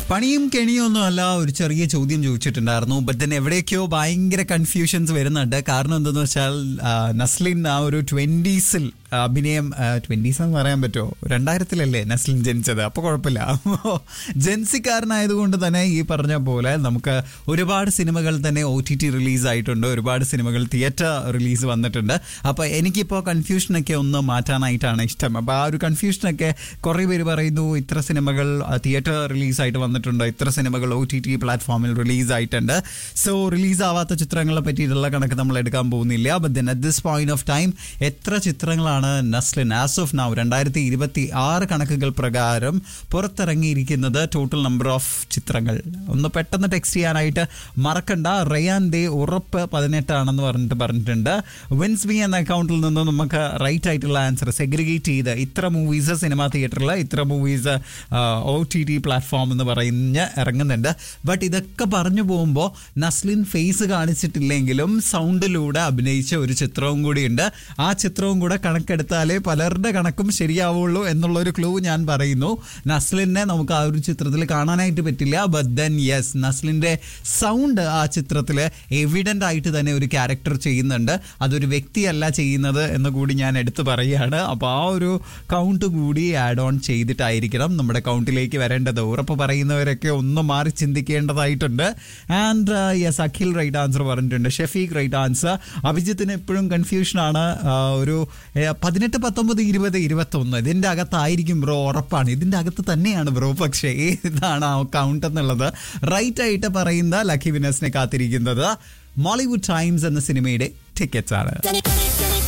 പണിയും കെണിയും ഒന്നും അല്ല ഒരു ചെറിയ ചോദ്യം ചോദിച്ചിട്ടുണ്ടായിരുന്നു ബട്ട് then എവിടെയൊക്കെയോ ഭയങ്കര കൺഫ്യൂഷൻസ് വരുന്നുണ്ട് കാരണം എന്തെന്ന് വെച്ചാൽ ആ, നസ്ലിൻ ആ ഒരു ട്വന്റീസിൽ അഭിനയം ട്വന്റീസ് എന്ന് പറയാൻ പറ്റുമോ രണ്ടായിരത്തിലല്ലേ നസ്ലിൻ ജനിച്ചത് അപ്പോൾ കുഴപ്പമില്ല ജൻസിക്കാരനായതുകൊണ്ട് തന്നെ ഈ പറഞ്ഞ പോലെ നമുക്ക് ഒരുപാട് സിനിമകൾ തന്നെ ഒ ടി ടി റിലീസ് ആയിട്ടുണ്ട് ഒരുപാട് സിനിമകൾ തിയേറ്റർ റിലീസ് വന്നിട്ടുണ്ട് അപ്പോൾ എനിക്കിപ്പോൾ കൺഫ്യൂഷനൊക്കെ ഒന്ന് മാറ്റാനായിട്ടാണ് ഇഷ്ടം അപ്പോൾ ആ ഒരു കൺഫ്യൂഷനൊക്കെ കുറേ പേര് പറയുന്നു ഇത്ര സിനിമകൾ തിയേറ്റർ റിലീസായിട്ട് വന്നിട്ടുണ്ട് ഇത്ര സിനിമകൾ ഒ ടി ടി പ്ലാറ്റ്ഫോമിൽ റിലീസ് ആയിട്ടുണ്ട് സോ റിലീസ് ആവാത്ത ചിത്രങ്ങളെ പറ്റിയിട്ടുള്ള കണക്ക് നമ്മൾ എടുക്കാൻ പോകുന്നില്ല but then at this point of time എത്ര ചിത്രങ്ങളാണ് നസ്ലിൻ ആസ് ഓഫ് നൗ രണ്ടായിരത്തി ഇരുപത്തി ആറ് കണക്കുകൾ പ്രകാരം പുറത്തിറങ്ങിയിരിക്കുന്നത് ടോട്ടൽ നമ്പർ ഓഫ് ചിത്രങ്ങൾ ഒന്ന് പെട്ടെന്ന് ടെക്സ്റ്റ് ചെയ്യാനായിട്ട് മറക്കണ്ട റയാൻ ദേ ഉറപ്പ് പതിനെട്ടാണെന്ന് പറഞ്ഞിട്ട് പറഞ്ഞിട്ടുണ്ട് വിൻസ് ബി എന്ന അക്കൗണ്ടിൽ നിന്ന് നമുക്ക് റൈറ്റ് ആയിട്ടുള്ള ആൻസർ സെഗ്രിഗേറ്റ് ചെയ്ത് ഇത്ര മൂവീസ് സിനിമാ തിയേറ്ററിൽ ഇത്ര movies O T T platform എന്ന് പറഞ്ഞ് ഇറങ്ങുന്നുണ്ട് ബട്ട് ഇതൊക്കെ പറഞ്ഞു പോകുമ്പോൾ നസ്ലിൻ ഫേസ് കാണിച്ചിട്ടില്ലെങ്കിലും സൗണ്ടിലൂടെ അഭിനയിച്ച ഒരു ചിത്രവും കൂടിയുണ്ട് ആ ചിത്രവും കൂടെ കണക്കെടുത്താലേ പലരുടെ കണക്കും ശരിയാവുള്ളൂ എന്നുള്ളൊരു ക്ലൂ ഞാൻ പറയുന്നു നസ്ലിനെ നമുക്ക് ആ ഒരു ചിത്രത്തിൽ കാണാനായിട്ട് പറ്റില്ല ബട്ട് ദെൻ യെസ് നസ്ലിൻ്റെ സൗണ്ട് ആ ചിത്രത്തിൽ എവിഡൻ്റ് ആയിട്ട് തന്നെ ഒരു ക്യാരക്ടർ ചെയ്യുന്നുണ്ട് അതൊരു വ്യക്തിയല്ല ചെയ്യുന്നത് എന്ന് കൂടി ഞാൻ എടുത്തു പറയുകയാണ് അപ്പോൾ ആ ഒരു കൗണ്ട് കൂടി ആഡ് ഓൺ ചെയ്തിട്ടായിരിക്കണം നമ്മുടെ കൗണ്ടിലേക്ക് വരേണ്ടത് ഉറപ്പ് പറയുന്നവരൊക്കെ ഒന്ന് മാറി ചിന്തിക്കേണ്ടതായിട്ടുണ്ട് and yes Akhil right answer പറഞ്ഞിട്ടുണ്ട് ഷെഫീഖ് റൈറ്റ് ആൻസർ അഭിജിത്തിന് എപ്പോഴും കൺഫ്യൂഷനാണ് ഒരു ഏഹ്, പതിനെട്ട് പത്തൊമ്പത് ഇരുപത് ഇരുപത്തൊന്ന് ഇതിൻ്റെ അകത്തായിരിക്കും ബ്രോ ഉറപ്പാണ് ഇതിൻ്റെ അകത്ത് തന്നെയാണ് ബ്രോ പക്ഷേ ഏതാണ് ആ കൗണ്ട് എന്നുള്ളത് റൈറ്റ് ആയിട്ട് പറയുന്ന ലക്കി വിനേഴ്സിനെ കാത്തിരിക്കുന്നത് മോളിവുഡ് ടൈംസ് എന്ന സിനിമയുടെ ടിക്കറ്റ്സ് ആണ്